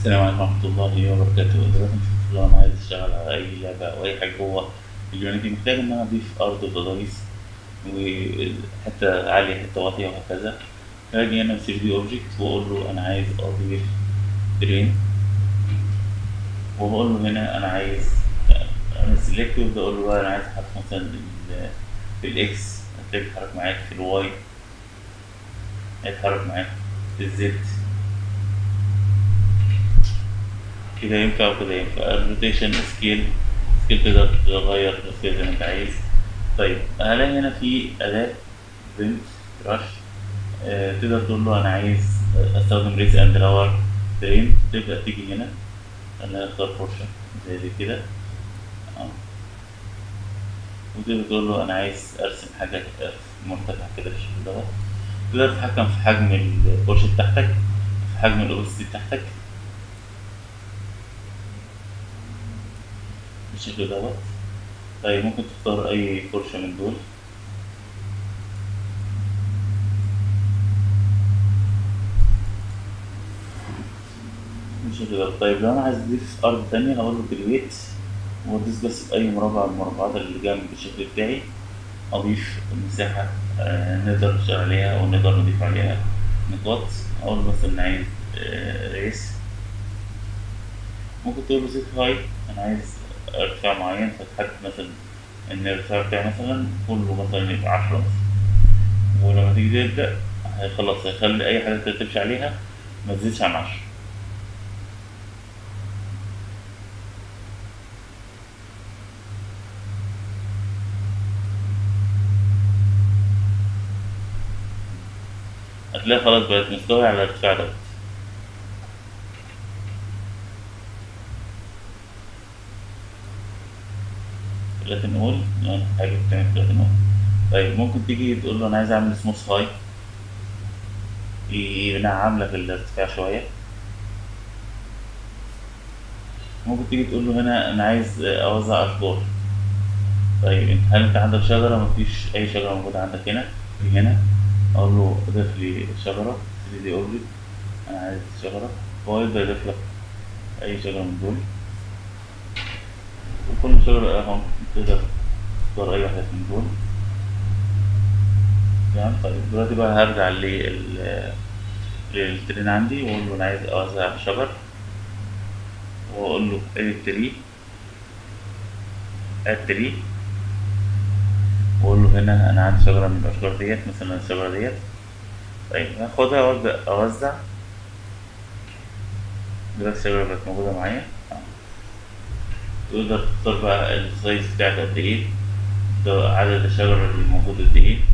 السلام عليكم ورحمة الله وبركاته دلوقتي نشوف لو أنا عايز أشتغل على أي لعبة أو أي حاجة جوه اليونيتي محتاج إن أنا أضيف أرض وتضاريس وحتة عالية حتة واطية وهكذا هاجي هنا في 3 دي أوبجكت وأقول له أنا عايز أضيف ترين وبقول له هنا أنا عايز أنا سيلكت وأبدأ أقول له بقى أنا عايز أحط مثلا ال- في الإكس هتلاقي بيتحرك معاك في الواي هيتحرك معاك في الزد كده ينفع وكده ينفع الروتيشن سكيل سكيل تقدر تغير فيها زي ما انت عايز طيب هلاقي هنا في أداة بنت كراش آه تقدر تقول له أنا عايز أستخدم ريس أند راور ترين تبدأ تيجي هنا أنا أختار فرشة زي دي كده اه وتقدر تقول له أنا عايز أرسم حاجة مرتفعة كده بالشكل دوت تقدر تتحكم في حجم الفرشة بتاعتك في حجم الأوبستي بتاعتك بالشكل دوت طيب ممكن تختار أي فرشة من دول بالشكل دوت طيب لو أنا عايز أضيف أرض تانية هقول له كرييت وأدوس بس في أي مربع من المربعات اللي جنب الشكل بتاعي أضيف مساحة آه، نقدر نشتغل عليها أو نقدر نضيف عليها نقاط أقول له مثلا عايز آه، ريس ممكن تقول له سيت هاي أنا عايز ارتفاع معين فتحدد مثلا ان الارتفاع بتاعي مثلا كله مثلا يبقى عشرة مثلا ولما تيجي تبدأ هيخلص هيخلي أي حاجة انت تمشي عليها ما تزيدش عن عشرة هتلاقي خلاص بقت مستوي على الارتفاع ده لكن نقول يعني حاجة بتعمل لكن نقول طيب ممكن تيجي تقول له أنا عايز أعمل سموث هاي ينعم لك الارتفاع شوية ممكن تيجي تقول له هنا أنا عايز أوزع أشجار طيب انت هل انت عندك شجرة مفيش أي شجرة موجودة عندك هنا في هنا أقول له ضيف لي شجرة 3 دي أوبجكت أنا عايز شجرة هو يبدأ يضيف لك أي شجرة من دول وكل شجرة أهو تقدر تختار أي واحدة من دول تمام طيب دلوقتي بقى هرجع لل للترين عندي وأقول له أنا عايز أوزع شجر وأقول له edit tree add tree وأقول له هنا أنا عندي شجرة من الأشجار ديت مثلا الشجرة ديت طيب هاخدها وأبدأ أوزع دلوقتي الشجرة بقت موجودة معايا تقدر تختار بقى السايز بتاعك قد ايه ده عدد الشجر اللي موجود قد ايه